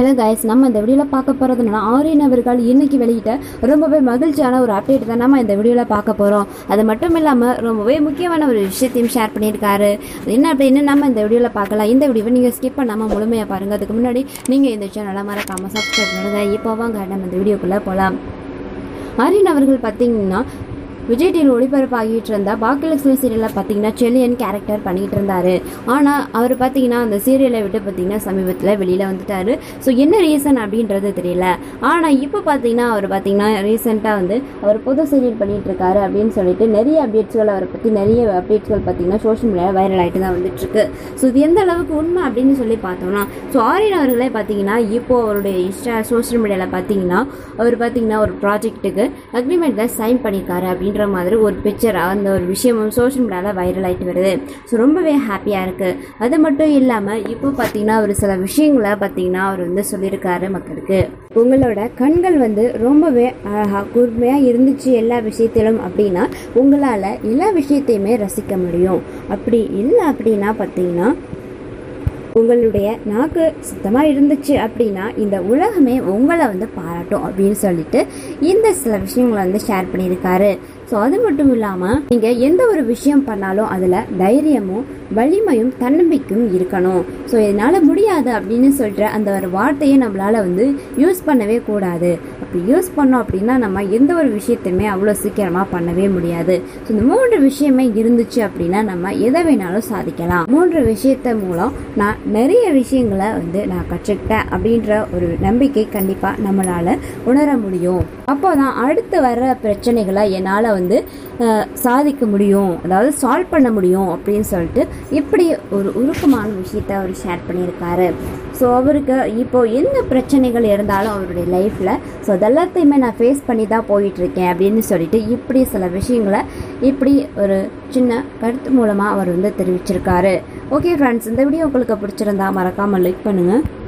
hello guys நம்ம இந்த வீடியோவில் பார்க்க போகிறதுனால ஆரியன் அவர்கள் இன்னைக்கு வெளியிட்ட ரொம்பவே மகிழ்ச்சியான ஒரு அப்டேட் தான் நம்ம இந்த வீடியோவில் பார்க்க போகிறோம் அது மட்டும் இல்லாமல் ரொம்பவே முக்கியமான ஒரு விஷயத்தையும் ஷேர் பண்ணியிருக்காரு அது என்ன அப்படின்னு நம்ம இந்த வீடியோவில் பார்க்கலாம் இந்த வீடியோவை நீங்கள் ஸ்கிப் பண்ணாமல் முழுமையாக பாருங்கள் அதுக்கு முன்னாடி நீங்கள் இந்த சேனலை மறக்காமல் சப்ஸ்கிரைப் பண்ணுங்க இப்போ வாங்க நம்ம இந்த வீடியோக்குள்ளே போகலாம் ஆரியன் அவர்கள் பார்த்தீங்கன்னா விஜய் டிவியில் ஒளிபரப்பாகிட்டு இருந்த பாக்கியலட்சுமி சீரியலில் பார்த்தீங்கன்னா செல்லியன் கேரக்டர் பண்ணிட்டு இருந்தாரு ஆனால் அவர் பார்த்தீங்கன்னா அந்த சீரியலை விட்டு பார்த்தீங்கன்னா சமீபத்தில் வெளியில் வந்துட்டாரு ஸோ என்ன ரீசன் அப்படின்றது தெரியல ஆனால் இப்போ பார்த்தீங்கன்னா அவர் பார்த்தீங்கன்னா ரீசெண்டாக வந்து அவர் புது சீரியல் பண்ணிட்டு இருக்காரு அப்படின்னு சொல்லிட்டு நிறைய அப்டேட்ஸ்கள் அவரை பற்றி நிறைய அப்டேட்ஸ்கள் பார்த்தீங்கன்னா சோஷியல் மீடியாவில் வைரல் ஆகிட்டு தான் வந்துட்டு இருக்கு ஸோ இது எந்த அளவுக்கு உண்மை அப்படின்னு சொல்லி பார்த்தோம்னா ஸோ ஆரியன் அவர்களே பார்த்தீங்கன்னா இப்போ அவருடைய இன்ஸ்டா சோஷியல் மீடியாவில் பார்த்தீங்கன்னா அவர் பார்த்தீங்கன்னா ஒரு ப்ராஜெக்ட்டுக்கு அக்ரிமெண்ட்டில் சைன் பண்ணியிருக்காரு அப்படின்ற மாதிரி ஒரு பிக்சர் அந்த ஒரு விஷயமும் சோஷியல் மீடியாவில் வைரல் ஆகிட்டு வருது ஸோ ரொம்பவே ஹாப்பியாக இருக்குது அது மட்டும் இல்லாமல் இப்போ பார்த்தீங்கன்னா ஒரு சில விஷயங்களை பார்த்தீங்கன்னா அவர் வந்து சொல்லியிருக்காரு மக்களுக்கு உங்களோட கண்கள் வந்து ரொம்பவே அழகாக கூர்மையாக இருந்துச்சு எல்லா விஷயத்திலும் அப்படின்னா உங்களால் எல்லா விஷயத்தையுமே ரசிக்க முடியும் அப்படி இல்லை அப்படின்னா பார்த்தீங்கன்னா உங்களுடைய நாக்கு சுத்தமாக இருந்துச்சு அப்படின்னா இந்த உலகமே உங்களை வந்து பாராட்டும் அப்படின்னு சொல்லிட்டு இந்த சில விஷயங்களை வந்து ஷேர் பண்ணியிருக்காரு ஸோ அது மட்டும் இல்லாமல் நீங்கள் எந்த ஒரு விஷயம் பண்ணாலும் அதில் தைரியமும் வலிமையும் தன்னம்பிக்கையும் இருக்கணும் ஸோ இதனால் முடியாது அப்படின்னு சொல்கிற அந்த ஒரு வார்த்தையை நம்மளால் வந்து யூஸ் பண்ணவே கூடாது அப்படி யூஸ் பண்ணோம் அப்படின்னா நம்ம எந்த ஒரு விஷயத்தையுமே அவ்வளோ சீக்கிரமாக பண்ணவே முடியாது ஸோ இந்த மூன்று விஷயமே இருந்துச்சு அப்படின்னா நம்ம எதை வேணாலும் சாதிக்கலாம் மூன்று விஷயத்த மூலம் நான் நிறைய விஷயங்களை வந்து நான் கற்றுக்கிட்டேன் அப்படின்ற ஒரு நம்பிக்கை கண்டிப்பாக நம்மளால் உணர முடியும் அப்போ தான் அடுத்து வர்ற பிரச்சனைகளை என்னால் வந்து அஹ், சாதிக்க முடியும் அதாவது சால்வ் பண்ண முடியும் அப்படின்னு சொல்லிட்டு இப்படி ஒரு உருக்கமான விஷயத்த அவர் ஷேர் பண்ணியிருக்காரு ஸோ அவருக்கு இப்போ எந்த பிரச்சனைகள் இருந்தாலும் அவருடைய லைஃப்பில் ஸோ அதெல்லாத்தையுமே நான் ஃபேஸ் பண்ணி தான் போயிட்டுருக்கேன் அப்படின்னு சொல்லிட்டு இப்படி சில விஷயங்களை இப்படி ஒரு சின்ன கருத்து மூலமாக அவர் வந்து தெரிவிச்சிருக்காரு ஓகே ஃப்ரெண்ட்ஸ் இந்த வீடியோ உங்களுக்கு பிடிச்சிருந்தா மறக்காமல் லைக் பண்ணுங்கள்